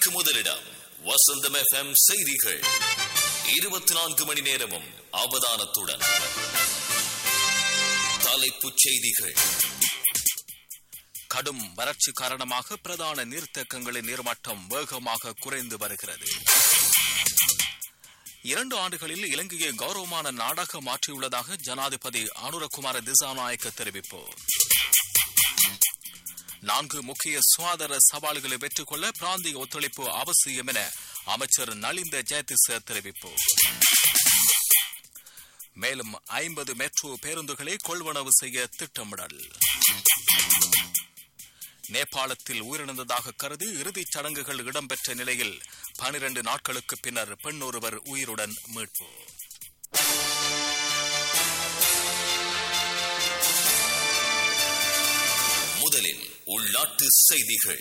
செய்திகளுக்கு முதலிடம் வசந்தம் எஃப்எம் செய்திகள் இருபத்தி நான்கு மணி நேரமும் அவதானத்துடன் தலைப்புச் செய்திகள் கடும் வறட்சி காரணமாக பிரதான நீர்த்தேக்கங்களின் நீர்மட்டம் வேகமாக குறைந்து வருகிறது இரண்டு ஆண்டுகளில் இலங்கையை கௌரவமான நாடாக மாற்றியுள்ளதாக ஜனாதிபதி அனுரகுமார திசாநாயக்க தெரிவிப்பு நான்கு முக்கிய சுகாதார சவால்களை வெற்றி கொள்ள பிராந்திய ஒத்துழைப்பு அவசியம் என அமைச்சர் நலிந்த ஜெயதிச தெரிவிப்பு மேலும் ஐம்பது மெட்ரோ பேருந்துகளை கொள்வனவு செய்ய திட்டமிடல் நேபாளத்தில் உயிரிழந்ததாக கருதி இறுதிச் சடங்குகள் இடம்பெற்ற நிலையில் பனிரண்டு நாட்களுக்கு பின்னர் பெண் ஒருவர் உயிருடன் மீட்பு முதலில் உள்நாட்டு செய்திகள்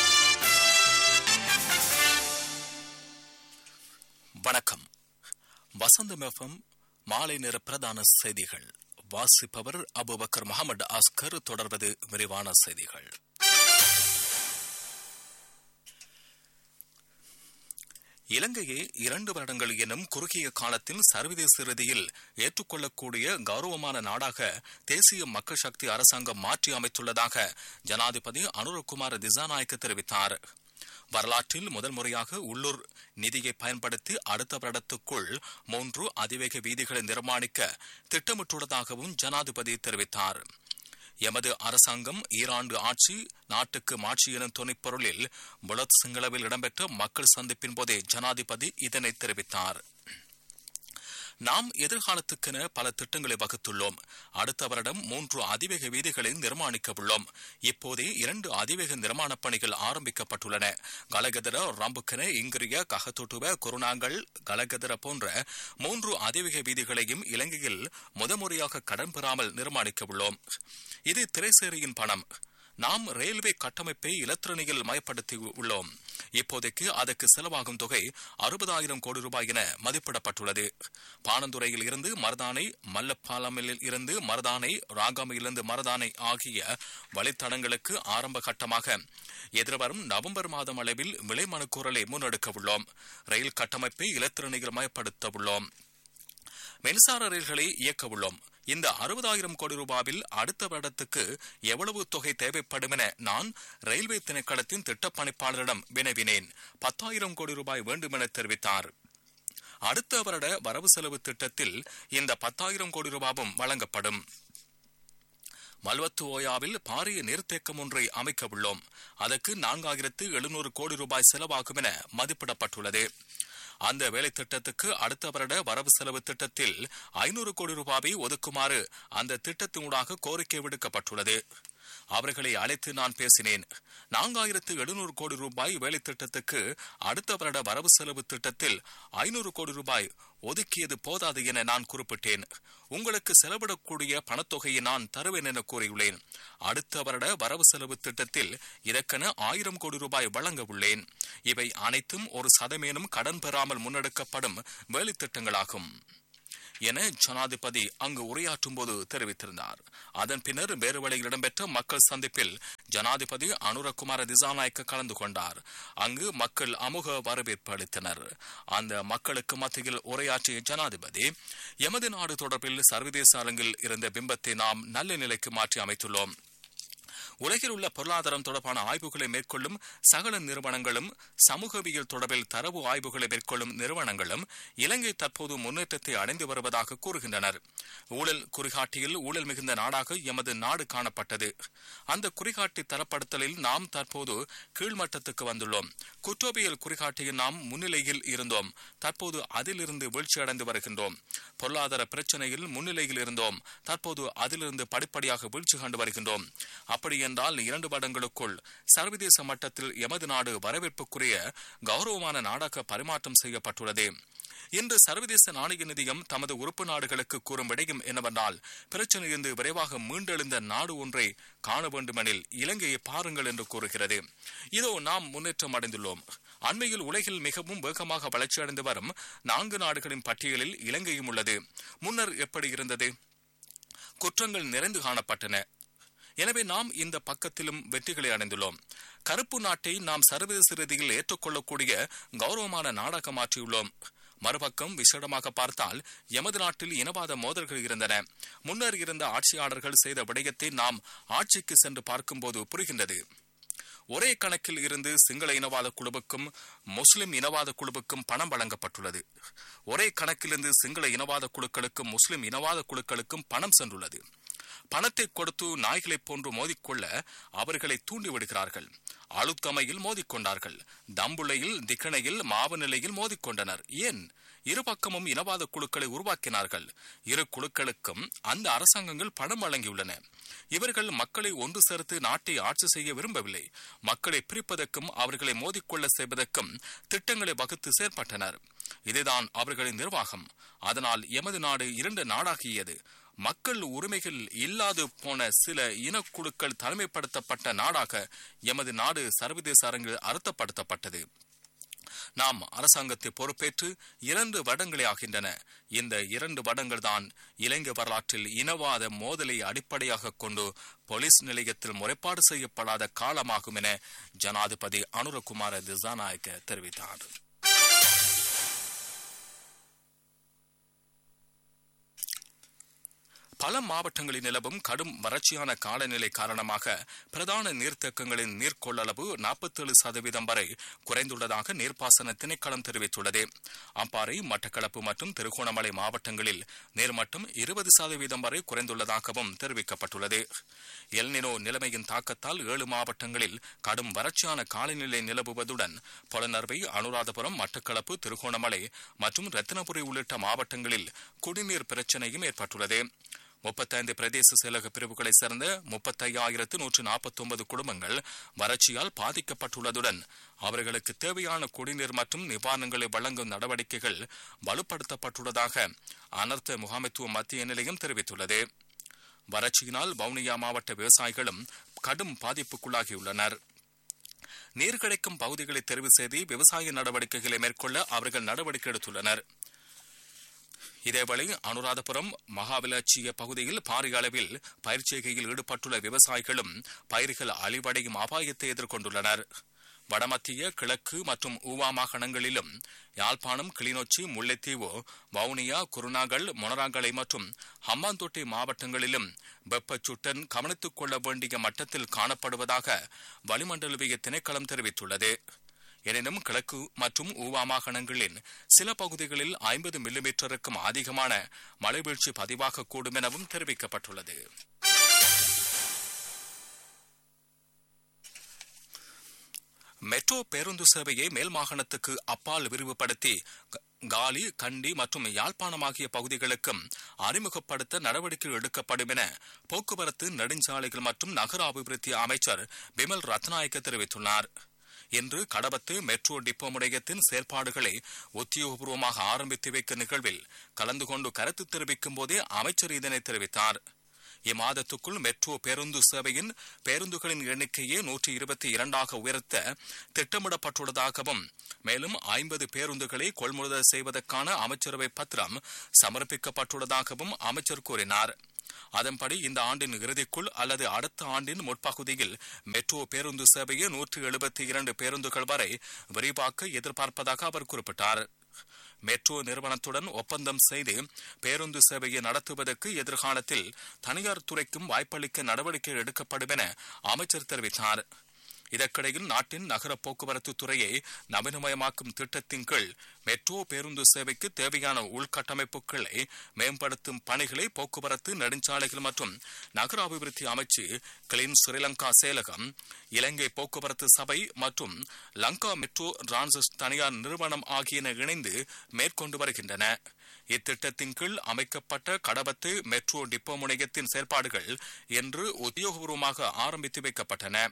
வணக்கம் வசந்தம் எஃப்எம் மாலை நேர பிரதான செய்திகள் வாசிப்பவர் அபுபக்கர் முகமது ஆஸ்கர் தொடர்வது விரிவான செய்திகள் இலங்கையை இரண்டு வருடங்கள் எனும் குறுகிய காலத்தில் சர்வதேச ரீதியில் ஏற்றுக்கொள்ளக்கூடிய கௌரவமான நாடாக தேசிய மக்கள் சக்தி அரசாங்கம் மாற்றி அமைத்துள்ளதாக ஜனாதிபதி அனுரகுமார் திசாநாயக்க தெரிவித்தார் வரலாற்றில் முதல் முறையாக உள்ளூர் நிதியை பயன்படுத்தி அடுத்த வருடத்துக்குள் மூன்று அதிவேக வீதிகளை நிர்மாணிக்க திட்டமிட்டுள்ளதாகவும் ஜனாதிபதி தெரிவித்தார் எமது அரசாங்கம் ஈராண்டு ஆட்சி நாட்டுக்கு மாட்சி எனும் துணைப்பொருளில் புலத் சிங்களவில் இடம்பெற்ற மக்கள் சந்திப்பின் போதே ஜனாதிபதி இதனை தெரிவித்தார் நாம் எதிர்காலத்துக்கென பல திட்டங்களை வகுத்துள்ளோம் அடுத்த வருடம் மூன்று அதிவேக வீதிகளை நிர்மாணிக்க உள்ளோம் இப்போதே இரண்டு அதிவேக நிர்மாணப் பணிகள் ஆரம்பிக்கப்பட்டுள்ளன கலகதர ரம்புக்கன இங்கிரிய ககத்தொட்டுவ குருணாங்கல் கலகதர போன்ற மூன்று அதிவேக வீதிகளையும் இலங்கையில் முதமுறையாக கடன் பெறாமல் நிர்மாணிக்க உள்ளோம் இது திரைசேரியின் பணம் நாம் ரயில்வே கட்டமைப்பை இலத்திரனியில் மயப்படுத்தி உள்ளோம் இப்போதைக்கு அதற்கு செலவாகும் தொகை அறுபதாயிரம் கோடி ரூபாய் என மதிப்பிடப்பட்டுள்ளது பானந்துறையில் இருந்து மருதானை மல்லப்பாலமில் இருந்து மருதானை ராகாமையிலிருந்து மருதானை ஆகிய வழித்தடங்களுக்கு ஆரம்ப கட்டமாக எதிர்வரும் நவம்பர் மாதம் அளவில் விலை மனுக்கூறலை முன்னெடுக்க உள்ளோம் ரயில் கட்டமைப்பை இலத்திரனியில் மயப்படுத்த உள்ளோம் மின்சார ரயில்களை இயக்க உள்ளோம் இந்த அறுபதாயிரம் கோடி ரூபாவில் அடுத்த வருடத்துக்கு எவ்வளவு தொகை தேவைப்படும் என நான் ரயில்வே திணைக்களத்தின் திட்டப்பணிப்பாளரிடம் வினவினேன் பத்தாயிரம் கோடி ரூபாய் வேண்டும் என தெரிவித்தார் அடுத்த வருட வரவு செலவு திட்டத்தில் இந்த பத்தாயிரம் கோடி ரூபாவும் வழங்கப்படும் மல்வத்து ஓயாவில் பாரிய நீர்த்தேக்கம் ஒன்றை அமைக்க உள்ளோம் அதற்கு நான்காயிரத்து எழுநூறு கோடி ரூபாய் செலவாகும் என மதிப்பிடப்பட்டுள்ளது அந்த வேலை திட்டத்துக்கு அடுத்த வருட வரவு செலவு திட்டத்தில் ஐநூறு கோடி ரூபாயை ஒதுக்குமாறு அந்த திட்டத்தினூடாக கோரிக்கை விடுக்கப்பட்டுள்ளது அவர்களை அழைத்து நான் பேசினேன் நான்காயிரத்து எழுநூறு கோடி ரூபாய் வேலை திட்டத்துக்கு அடுத்த வருட வரவு செலவு திட்டத்தில் ஐநூறு கோடி ரூபாய் ஒதுக்கியது போதாது என நான் குறிப்பிட்டேன் உங்களுக்கு செலவிடக்கூடிய பணத்தொகையை நான் தருவேன் என கூறியுள்ளேன் அடுத்த வருட வரவு செலவு திட்டத்தில் இதற்கென ஆயிரம் கோடி ரூபாய் வழங்க உள்ளேன் இவை அனைத்தும் ஒரு சதமேனும் கடன் பெறாமல் முன்னெடுக்கப்படும் வேலை திட்டங்களாகும் என ஜனாதிபதி அங்கு உரையாற்றும் போது தெரிவித்திருந்தார் அதன் பின்னர் வேறு வழியில் இடம்பெற்ற மக்கள் சந்திப்பில் ஜனாதிபதி அனுரகுமார திசாநாயக்க கலந்து கொண்டார் அங்கு மக்கள் அமுக வரவேற்பு அளித்தனர் அந்த மக்களுக்கு மத்தியில் உரையாற்றிய ஜனாதிபதி எமது நாடு தொடர்பில் சர்வதேச அரங்கில் இருந்த பிம்பத்தை நாம் நல்ல நிலைக்கு மாற்றி அமைத்துள்ளோம் உலகில் உள்ள பொருளாதாரம் தொடர்பான ஆய்வுகளை மேற்கொள்ளும் சகல நிறுவனங்களும் சமூகவியல் தொடர்பில் தரவு ஆய்வுகளை மேற்கொள்ளும் நிறுவனங்களும் இலங்கை தற்போது முன்னேற்றத்தை அடைந்து வருவதாக கூறுகின்றனர் ஊழல் குறிகாட்டியில் ஊழல் மிகுந்த நாடாக எமது நாடு காணப்பட்டது அந்த குறிகாட்டி தரப்படுத்தலில் நாம் தற்போது கீழ்மட்டத்துக்கு வந்துள்ளோம் குற்றவியல் குறிகாட்டியில் நாம் முன்னிலையில் இருந்தோம் தற்போது அதிலிருந்து வீழ்ச்சியடைந்து வருகின்றோம் பொருளாதார பிரச்சனையில் முன்னிலையில் இருந்தோம் தற்போது அதிலிருந்து படிப்படியாக வீழ்ச்சி கண்டு வருகின்றோம் அப்படி என்றால் இரண்டு வருடங்களுக்குள் சர்வதேச மட்டத்தில் எமது நாடு வரவேற்புக்குரிய கௌரவமான நாடாக பரிமாற்றம் செய்யப்பட்டுள்ளது இன்று சர்வதேச நாணய நிதியம் தமது உறுப்பு நாடுகளுக்கு கூறும் விடையும் என்னவென்றால் பிரச்சனையிலிருந்து விரைவாக மீண்டெழுந்த நாடு ஒன்றை காண வேண்டுமெனில் இலங்கையை பாருங்கள் என்று கூறுகிறது இதோ நாம் முன்னேற்றம் அடைந்துள்ளோம் அண்மையில் உலகில் மிகவும் வேகமாக வளர்ச்சியடைந்து வரும் நான்கு நாடுகளின் பட்டியலில் இலங்கையும் உள்ளது முன்னர் எப்படி இருந்தது குற்றங்கள் நிறைந்து காணப்பட்டன எனவே நாம் இந்த பக்கத்திலும் வெற்றிகளை அடைந்துள்ளோம் கருப்பு நாட்டை நாம் சர்வதேச ரீதியில் ஏற்றுக்கொள்ளக்கூடிய கௌரவமான நாடாக மாற்றியுள்ளோம் மறுபக்கம் விசேடமாக பார்த்தால் எமது நாட்டில் இனவாத மோதல்கள் இருந்தன முன்னர் இருந்த ஆட்சியாளர்கள் செய்த விடயத்தை நாம் ஆட்சிக்கு சென்று பார்க்கும்போது புரிகின்றது ஒரே கணக்கில் இருந்து சிங்கள இனவாத குழுவுக்கும் முஸ்லிம் இனவாத குழுவுக்கும் பணம் வழங்கப்பட்டுள்ளது ஒரே கணக்கிலிருந்து சிங்கள இனவாத குழுக்களுக்கும் முஸ்லிம் இனவாத குழுக்களுக்கும் பணம் சென்றுள்ளது பணத்தை கொடுத்து நாய்களைப் போன்று மோதிக்கொள்ள அவர்களை தூண்டிவிடுகிறார்கள் அழுத்தமையில் மோதிக்கொண்டார்கள் தம்புளையில் திக்கணையில் மாவு நிலையில் மோதிக்கொண்டனர் ஏன் இரு பக்கமும் இனவாத குழுக்களை உருவாக்கினார்கள் இரு குழுக்களுக்கும் அந்த அரசாங்கங்கள் பணம் வழங்கியுள்ளன இவர்கள் மக்களை ஒன்று சேர்த்து நாட்டை ஆட்சி செய்ய விரும்பவில்லை மக்களை பிரிப்பதற்கும் அவர்களை மோதிக்கொள்ள செய்வதற்கும் திட்டங்களை வகுத்து செயற்பட்டனர் இதுதான் அவர்களின் நிர்வாகம் அதனால் எமது நாடு இரண்டு நாடாகியது மக்கள் உரிமைகள் இல்லாது போன சில இனக்குழுக்கள் தலைமைப்படுத்தப்பட்ட நாடாக எமது நாடு சர்வதேச அரங்கில் அர்த்தப்படுத்தப்பட்டது நாம் அரசாங்கத்தை பொறுப்பேற்று இரண்டு வருடங்களே ஆகின்றன இந்த இரண்டு வருடங்கள் தான் இலங்கை வரலாற்றில் இனவாத மோதலை அடிப்படையாக கொண்டு போலீஸ் நிலையத்தில் முறைப்பாடு செய்யப்படாத காலமாகும் என ஜனாதிபதி அனுரகுமார திசாநாயக்க தெரிவித்தார் பல மாவட்டங்களில் நிலவும் கடும் வறட்சியான காலநிலை காரணமாக பிரதான நீர்த்தேக்கங்களின் நீர்கொள்ளளவு நாற்பத்தேழு சதவீதம் வரை குறைந்துள்ளதாக நீர்ப்பாசன திணைக்களம் தெரிவித்துள்ளது அம்பாறை மட்டக்களப்பு மற்றும் திருகோணமலை மாவட்டங்களில் நீர்மட்டம் இருபது சதவீதம் வரை குறைந்துள்ளதாகவும் தெரிவிக்கப்பட்டுள்ளது எல்னினோ நிலைமையின் தாக்கத்தால் ஏழு மாவட்டங்களில் கடும் வறட்சியான காலநிலை நிலவுவதுடன் பொலனர்வை அனுராதபுரம் மட்டக்களப்பு திருகோணமலை மற்றும் ரத்தினபுரி உள்ளிட்ட மாவட்டங்களில் குடிநீர் பிரச்சினையும் ஏற்பட்டுள்ளது முப்பத்தைந்து பிரதேச செயலக பிரிவுகளைச் சேர்ந்த முப்பத்தையாயிரத்து நூற்று நாற்பத்தி ஒன்பது குடும்பங்கள் வறட்சியால் பாதிக்கப்பட்டுள்ளதுடன் அவர்களுக்கு தேவையான குடிநீர் மற்றும் நிவாரணங்களை வழங்கும் நடவடிக்கைகள் வலுப்படுத்தப்பட்டுள்ளதாக அனர்த்த முகாமைத்துவ மத்திய நிலையம் தெரிவித்துள்ளது வறட்சியினால் வவுனியா மாவட்ட விவசாயிகளும் கடும் பாதிப்புக்குள்ளாகியுள்ளனர் நீர் கிடைக்கும் பகுதிகளை தெரிவு செய்து விவசாய நடவடிக்கைகளை மேற்கொள்ள அவர்கள் நடவடிக்கை எடுத்துள்ளனர் இதேவேளை அனுராதபுரம் மகாவிலட்சிய பகுதியில் பாரிய அளவில் பயிர்ச்செய்கையில் ஈடுபட்டுள்ள விவசாயிகளும் பயிர்கள் அழிவடையும் அபாயத்தை எதிர்கொண்டுள்ளனர் வடமத்திய கிழக்கு மற்றும் ஊவா மாகாணங்களிலும் யாழ்ப்பாணம் கிளிநொச்சி முல்லைத்தீவு வவுனியா குருநாகல் மொனராங்கலை மற்றும் ஹம்பாந்தோட்டை மாவட்டங்களிலும் வெப்பச்சுட்டன் கவனித்துக் கொள்ள வேண்டிய மட்டத்தில் காணப்படுவதாக வளிமண்டலவிய திணைக்களம் தெரிவித்துள்ளது எனினும் கிழக்கு மற்றும் ஊவா மாகாணங்களின் சில பகுதிகளில் ஐம்பது மில்லிமீட்டருக்கும் அதிகமான மழை வீழ்ச்சி பதிவாகக்கூடும் எனவும் தெரிவிக்கப்பட்டுள்ளது மெட்ரோ பேருந்து சேவையை மேல் மாகாணத்துக்கு அப்பால் விரிவுபடுத்தி காலி கண்டி மற்றும் யாழ்ப்பாணம் ஆகிய பகுதிகளுக்கும் அறிமுகப்படுத்த நடவடிக்கை எடுக்கப்படும் என போக்குவரத்து நெடுஞ்சாலைகள் மற்றும் நகர அபிவிருத்தி அமைச்சர் பிமல் ரத்நாயக்க தெரிவித்துள்ளார் இன்று கடபத்து மெட்ரோ டிப்போ முனையத்தின் செயற்பாடுகளை உத்தியோகபூர்வமாக ஆரம்பித்து வைக்கும் நிகழ்வில் கலந்து கொண்டு கருத்து தெரிவிக்கும் போதே அமைச்சர் இதனை தெரிவித்தார் இம்மாதத்துக்குள் மெட்ரோ பேருந்து சேவையின் பேருந்துகளின் எண்ணிக்கையை நூற்றி இருபத்தி இரண்டாக உயர்த்த திட்டமிடப்பட்டுள்ளதாகவும் மேலும் ஐம்பது பேருந்துகளை கொள்முதல் செய்வதற்கான அமைச்சரவை பத்திரம் சமர்ப்பிக்கப்பட்டுள்ளதாகவும் அமைச்சர் கூறினார் அதன்படி இந்த ஆண்டின் இறுதிக்குள் அல்லது அடுத்த ஆண்டின் முற்பகுதியில் மெட்ரோ பேருந்து சேவையை நூற்றி எழுபத்தி இரண்டு பேருந்துகள் வரை விரிவாக்க எதிர்பார்ப்பதாக அவர் குறிப்பிட்டார் மெட்ரோ நிறுவனத்துடன் ஒப்பந்தம் செய்து பேருந்து சேவையை நடத்துவதற்கு எதிர்காலத்தில் தனியார் துறைக்கும் வாய்ப்பளிக்க நடவடிக்கை எடுக்கப்படும் என அமைச்சர் தெரிவித்தார் இதற்கிடையில் நாட்டின் நகர போக்குவரத்து துறையை நவீனமயமாக்கும் திட்டத்தின் கீழ் மெட்ரோ பேருந்து சேவைக்கு தேவையான உள்கட்டமைப்புகளை மேம்படுத்தும் பணிகளை போக்குவரத்து நெடுஞ்சாலைகள் மற்றும் நகர அபிவிருத்தி அமைச்சு கிளீன் ஸ்ரீலங்கா செயலகம் இலங்கை போக்குவரத்து சபை மற்றும் லங்கா மெட்ரோ டிரான்சிஸ் தனியார் நிறுவனம் ஆகியன இணைந்து மேற்கொண்டு வருகின்றன இத்திட்டத்தின் கீழ் அமைக்கப்பட்ட கடபத்து மெட்ரோ டிப்போ முனையத்தின் செயற்பாடுகள் இன்று உத்தியோகபூர்வமாக ஆரம்பித்து வைக்கப்பட்டன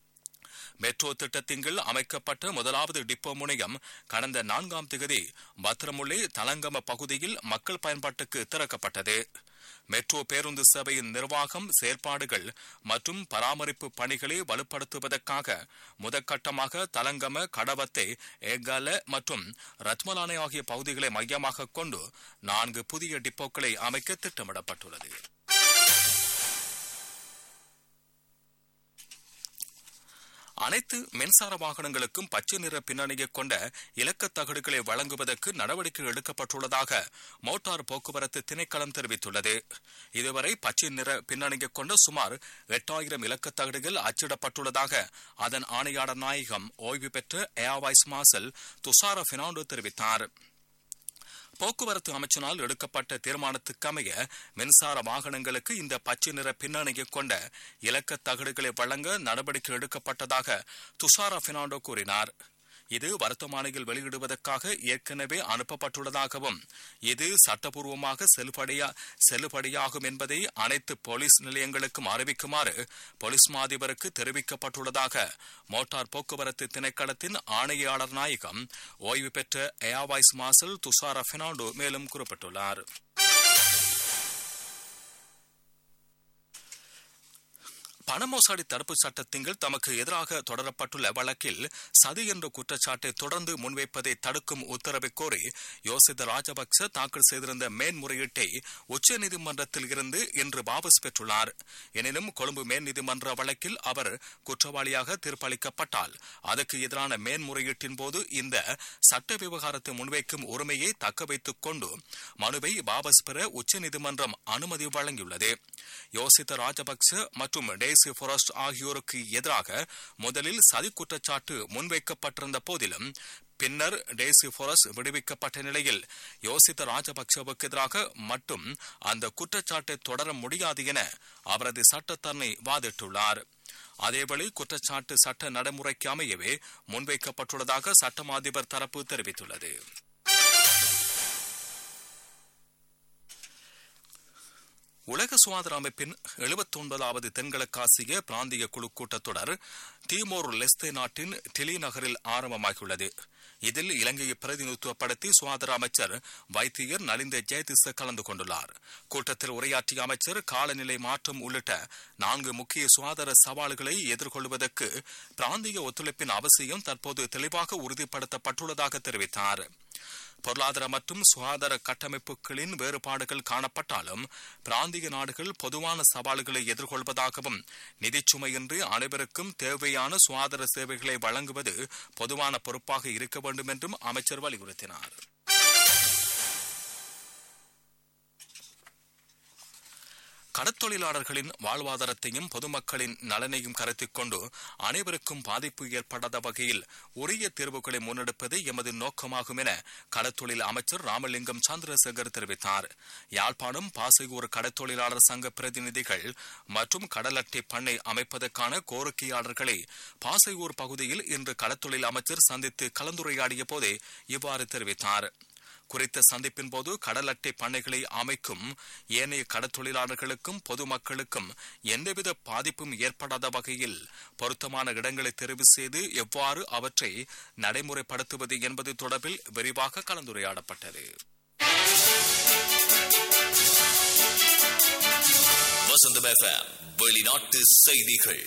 மெட்ரோ திட்டத்தின் கீழ் அமைக்கப்பட்ட முதலாவது டிப்போ முனையம் கடந்த நான்காம் திகதி பத்திரமுல்லை தலங்கம பகுதியில் மக்கள் பயன்பாட்டுக்கு திறக்கப்பட்டது மெட்ரோ பேருந்து சேவையின் நிர்வாகம் செயற்பாடுகள் மற்றும் பராமரிப்பு பணிகளை வலுப்படுத்துவதற்காக முதற்கட்டமாக தலங்கம கடவத்தை ஏகால மற்றும் ரத்மலானை ஆகிய பகுதிகளை மையமாக கொண்டு நான்கு புதிய டிப்போக்களை அமைக்க திட்டமிடப்பட்டுள்ளது அனைத்து மின்சார வாகனங்களுக்கும் பச்சை நிற பின்னணியை கொண்ட இலக்க தகடுகளை வழங்குவதற்கு நடவடிக்கை எடுக்கப்பட்டுள்ளதாக மோட்டார் போக்குவரத்து திணைக்களம் தெரிவித்துள்ளது இதுவரை பச்சை நிற பின்னணியை கொண்ட சுமார் எட்டாயிரம் இலக்க தகடுகள் அச்சிடப்பட்டுள்ளதாக அதன் ஆணையாளர் நாயகம் ஓய்வு பெற்ற ஏர்வைஸ் மார்சல் துஷார பெர்னாண்டோ தெரிவித்தார் போக்குவரத்து அமைச்சினால் எடுக்கப்பட்ட தீர்மானத்துக்கு அமைய மின்சார வாகனங்களுக்கு இந்த பச்சை நிற பின்னணியை கொண்ட இலக்க தகடுகளை வழங்க நடவடிக்கை எடுக்கப்பட்டதாக துஷாரா பெர்னாண்டோ கூறினார் இது வர்த்தமானியில் வெளியிடுவதற்காக ஏற்கனவே அனுப்பப்பட்டுள்ளதாகவும் இது சட்டப்பூர்வமாக செல்லுபடியா செல்லுபடியாகும் என்பதை அனைத்து போலீஸ் நிலையங்களுக்கும் அறிவிக்குமாறு போலீஸ் மாதிபருக்கு தெரிவிக்கப்பட்டுள்ளதாக மோட்டார் போக்குவரத்து திணைக்களத்தின் ஆணையாளர் நாயகம் ஓய்வு பெற்ற ஏர்வைஸ் மார்சல் துஷாரா பெர்னாண்டோ மேலும் குறிப்பிட்டுள்ளார் பணமோசடி தடுப்பு சட்டத்தின் கீழ் தமக்கு எதிராக தொடரப்பட்டுள்ள வழக்கில் சதி என்ற குற்றச்சாட்டை தொடர்ந்து முன்வைப்பதை தடுக்கும் உத்தரவை கோரி யோசித ராஜபக்ச தாக்கல் செய்திருந்த மேன்முறையீட்டை உச்சநீதிமன்றத்தில் இருந்து இன்று வாபஸ் பெற்றுள்ளார் எனினும் கொழும்பு மேல் நீதிமன்ற வழக்கில் அவர் குற்றவாளியாக தீர்ப்பளிக்கப்பட்டால் அதற்கு எதிரான மேன்முறையீட்டின் போது இந்த சட்ட விவகாரத்தை முன்வைக்கும் உரிமையை தக்க வைத்துக் கொண்டு மனுவை வாபஸ் பெற உச்சநீதிமன்றம் அனுமதி வழங்கியுள்ளது யோசித்த ராஜபக்ச மற்றும் டேசி ஃபொரஸ்ட் ஆகியோருக்கு எதிராக முதலில் சதி குற்றச்சாட்டு முன்வைக்கப்பட்டிருந்த போதிலும் பின்னர் டேசி ஃபொரஸ் விடுவிக்கப்பட்ட நிலையில் யோசித்த ராஜபக்சவுக்கு எதிராக மட்டும் அந்த குற்றச்சாட்டை தொடர முடியாது என அவரது சட்டத்தரணை வாதிட்டுள்ளார் அதேவேளை குற்றச்சாட்டு சட்ட நடைமுறைக்கு அமையவே முன்வைக்கப்பட்டுள்ளதாக சட்டம் அதிபர் தரப்பு தெரிவித்துள்ளது உலக சுகாதார அமைப்பின் எழுபத்தி ஒன்பதாவது தென்கிழக்காசிய பிராந்திய குழு கூட்டத்தொடர் தீமோர் லெஸ்தே நாட்டின் டிலி நகரில் ஆரம்பமாகியுள்ளது இதில் இலங்கையை பிரதிநிதித்துவப்படுத்தி சுகாதார அமைச்சர் வைத்தியர் நலிந்த ஜெயதிச கலந்து கொண்டுள்ளார் கூட்டத்தில் உரையாற்றிய அமைச்சர் காலநிலை மாற்றம் உள்ளிட்ட நான்கு முக்கிய சுகாதார சவால்களை எதிர்கொள்வதற்கு பிராந்திய ஒத்துழைப்பின் அவசியம் தற்போது தெளிவாக உறுதிப்படுத்தப்பட்டுள்ளதாக தெரிவித்தார் பொருளாதார மற்றும் சுகாதார கட்டமைப்புகளின் வேறுபாடுகள் காணப்பட்டாலும் பிராந்திய நாடுகள் பொதுவான சவால்களை எதிர்கொள்வதாகவும் நிதிச்சுமையின்றி அனைவருக்கும் தேவையான சுகாதார சேவைகளை வழங்குவது பொதுவான பொறுப்பாக இருக்க வேண்டும் என்றும் அமைச்சர் வலியுறுத்தினார் கடற்தொழிலாளர்களின் வாழ்வாதாரத்தையும் பொதுமக்களின் நலனையும் கருத்தில் கொண்டு அனைவருக்கும் பாதிப்பு ஏற்படாத வகையில் உரிய தீர்வுகளை முன்னெடுப்பது எமது நோக்கமாகும் என கடற்தொழில் அமைச்சர் ராமலிங்கம் சந்திரசேகர் தெரிவித்தார் யாழ்ப்பாணம் பாசையூர் கடற்தொழிலாளர் சங்க பிரதிநிதிகள் மற்றும் கடல் அட்டை பண்ணை அமைப்பதற்கான கோரிக்கையாளர்களை பாசையூர் பகுதியில் இன்று கடற்தொழில் அமைச்சர் சந்தித்து கலந்துரையாடிய போதே இவ்வாறு தெரிவித்தார் குறித்த சந்திப்பின் போது கடல் அட்டை பண்ணைகளை அமைக்கும் ஏனைய கடற்தொழிலாளர்களுக்கும் பொதுமக்களுக்கும் எந்தவித பாதிப்பும் ஏற்படாத வகையில் பொருத்தமான இடங்களை தெரிவு செய்து எவ்வாறு அவற்றை நடைமுறைப்படுத்துவது என்பது தொடர்பில் விரிவாக கலந்துரையாடப்பட்டது வசந்தம் எஃப்எம் வெளிநாட்டு செய்திகள்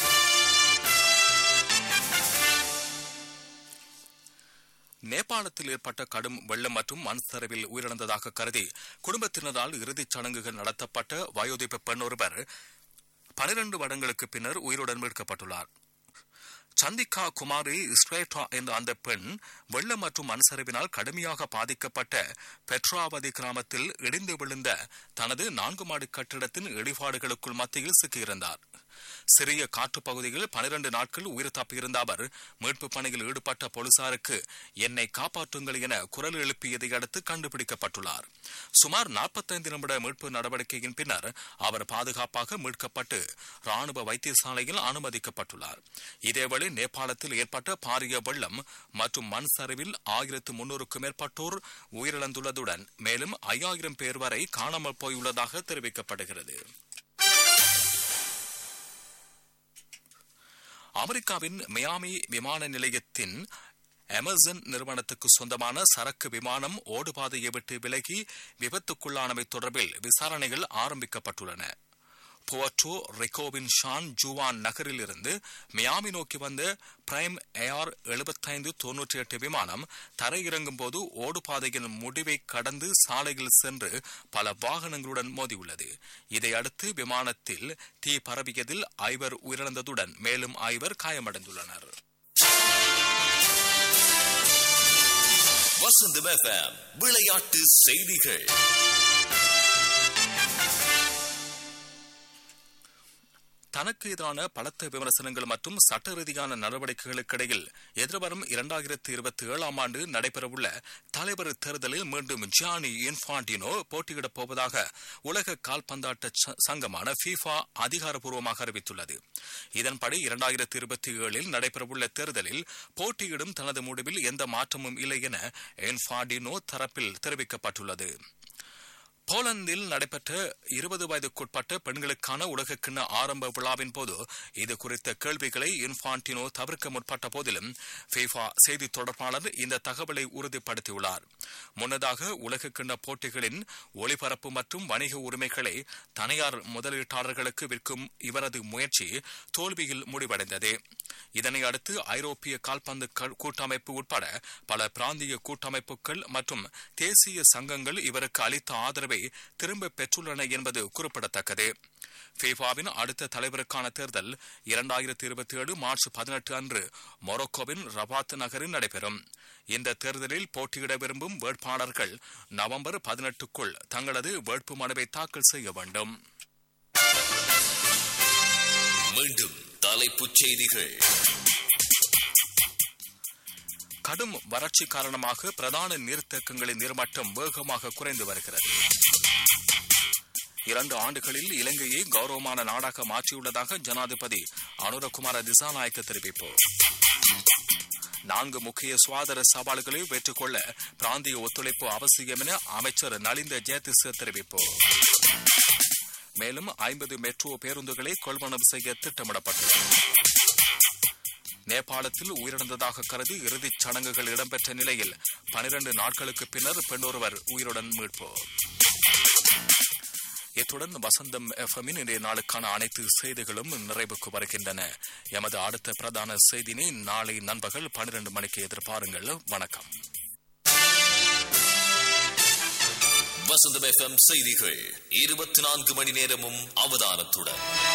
நேபாளத்தில் ஏற்பட்ட கடும் வெள்ளம் மற்றும் மண் சரிவில் உயிரிழந்ததாக கருதி குடும்பத்தினரால் இறுதிச் சடங்குகள் நடத்தப்பட்ட வயோதிப பெண் ஒருவர் பனிரண்டு வருடங்களுக்கு பின்னர் உயிருடன் மீட்கப்பட்டுள்ளார் சந்திகா குமாரி ஸ்ட்ரேட்டா என்ற அந்த பெண் வெள்ளம் மற்றும் மண்சரிவினால் கடுமையாக பாதிக்கப்பட்ட பெட்ராவதி கிராமத்தில் இடிந்து விழுந்த தனது நான்கு மாடி கட்டிடத்தின் இடிபாடுகளுக்குள் மத்தியில் சிக்கியிருந்தார் சிறிய காற்று பகுதியில் பனிரண்டு நாட்கள் உயிர் தப்பியிருந்த அவர் மீட்பு பணியில் ஈடுபட்ட போலீசாருக்கு என்னை காப்பாற்றுங்கள் என குரல் எழுப்பியதை அடுத்து கண்டுபிடிக்கப்பட்டுள்ளார் சுமார் நாற்பத்தைந்து நிமிட மீட்பு நடவடிக்கையின் பின்னர் அவர் பாதுகாப்பாக மீட்கப்பட்டு ராணுவ வைத்தியசாலையில் அனுமதிக்கப்பட்டுள்ளார் இதேவேளை நேபாளத்தில் ஏற்பட்ட பாரிய வெள்ளம் மற்றும் மண் சரிவில் ஆயிரத்து முன்னூறுக்கும் மேற்பட்டோர் உயிரிழந்துள்ளதுடன் மேலும் ஐயாயிரம் பேர் வரை காணாமல் போயுள்ளதாக தெரிவிக்கப்படுகிறது அமெரிக்காவின் மியாமி விமான நிலையத்தின் அமேசான் நிறுவனத்துக்கு சொந்தமான சரக்கு விமானம் ஓடுபாதையை விட்டு விலகி விபத்துக்குள்ளானவை தொடர்பில் விசாரணைகள் ஆரம்பிக்கப்பட்டுள்ளன புவற்றோ ரிகோவின் ஷான் ஜூவான் நகரில் இருந்து மியாமி நோக்கி வந்த பிரைம் ஏஆர் எழுபத்தைந்து தொன்னூற்றி எட்டு விமானம் தரையிறங்கும் போது ஓடுபாதையின் முடிவை கடந்து சாலையில் சென்று பல வாகனங்களுடன் மோதியுள்ளது இதையடுத்து விமானத்தில் தீ பரவியதில் ஐவர் உயிரிழந்ததுடன் மேலும் ஐவர் காயமடைந்துள்ளனர் வசந்தம் எஃப்எம் விளையாட்டு செய்திகள் தனக்கு எதிரான பலத்த விமர்சனங்கள் மற்றும் சட்ட ரீதியான நடவடிக்கைகளுக்கு இடையில் எதிர்வரும் இரண்டாயிரத்தி இருபத்தி ஏழாம் ஆண்டு நடைபெறவுள்ள தலைவர் தேர்தலில் மீண்டும் ஜியானி இன்ஃபான்டினோ போட்டியிடப் போவதாக உலக கால்பந்தாட்ட ச- சங்கமான ஃபீஃபா அதிகாரப்பூர்வமாக அறிவித்துள்ளது இதன்படி இரண்டாயிரத்தி இருபத்தி ஏழில் நடைபெறவுள்ள தேர்தலில் போட்டியிடும் தனது முடிவில் எந்த மாற்றமும் இல்லை என இன்ஃபான்டினோ தரப்பில் தெரிவிக்கப்பட்டுள்ளது போலந்தில் நடைபெற்ற இருபது வயதுக்குட்பட்ட பெண்களுக்கான உலகக்கிண்ண ஆரம்ப விழாவின் போது இது குறித்த கேள்விகளை இன்ஃபான்டினோ தவிர்க்க முற்பட்ட போதிலும் ஃபீஃபா செய்தி தொடர்பாளர் இந்த தகவலை உறுதிப்படுத்தியுள்ளார் முன்னதாக உலகக்கிண்ண போட்டிகளின் ஒளிபரப்பு மற்றும் வணிக உரிமைகளை தனியார் முதலீட்டாளர்களுக்கு விற்கும் இவரது முயற்சி தோல்வியில் முடிவடைந்தது இதனை அடுத்து ஐரோப்பிய கால்பந்து க- கூட்டமைப்பு உட்பட பல பிராந்திய கூட்டமைப்புகள் மற்றும் தேசிய சங்கங்கள் இவருக்கு அளித்த ஆதரவை திரும்ப பெற்றுள்ளன என்பது குறிப்பிடத்தக்கது ஃபீஃபாவின் அடுத்த தலைவருக்கான தேர்தல் இரண்டாயிரத்தி இருபத்தி ஏழு மார்ச் பதினெட்டு அன்று மொரோக்கோவின் ரபாத் நகரில் நடைபெறும் இந்த தேர்தலில் போட்டியிட விரும்பும் வேட்பாளர்கள் நவம்பர் பதினெட்டுக்குள் தங்களது வேட்பு மனுவை தாக்கல் செய்ய வேண்டும் மீண்டும் தலைப்புச் செய்திகள் கடும் வறட்சி காரணமாக பிரதான நீர்த்தேக்கங்களின் நீர்மட்டம் வேகமாக குறைந்து வருகிறது இரண்டு ஆண்டுகளில் இலங்கையை கௌரவமான நாடாக மாற்றியுள்ளதாக ஜனாதிபதி அனுரகுமார திசாநாயக்க தெரிவிப்பு நான்கு முக்கிய சுகாதார சவால்களை வெற்றிக்கொள்ள பிராந்திய ஒத்துழைப்பு அவசியம் என அமைச்சர் நலிந்த ஜெயதிச தெரிவிப்பு மேலும் ஐம்பது மெட்ரோ பேருந்துகளை கொள்வனவு செய்ய திட்டமிடப்பட்டுள்ளது நேபாளத்தில் உயிரிழந்ததாக கருதி இறுதிச் சடங்குகள் இடம்பெற்ற நிலையில் பனிரண்டு நாட்களுக்கு பின்னர் பெண்ணொருவர் உயிருடன் மீட்பு இத்துடன் வசந்தம் எஃப்எம்மின் இன்றைய நாளுக்கான அனைத்து செய்திகளும் நிறைவுக்கு வருகின்றன எமது அடுத்த பிரதான செய்தினை நாளை நண்பகல் பனிரெண்டு மணிக்கு எதிர்பாருங்கள் வணக்கம் வசந்தம் எஃப்எம் செய்திகள் இருபத்தி நான்கு மணி நேரமும் அவதானத்துடன்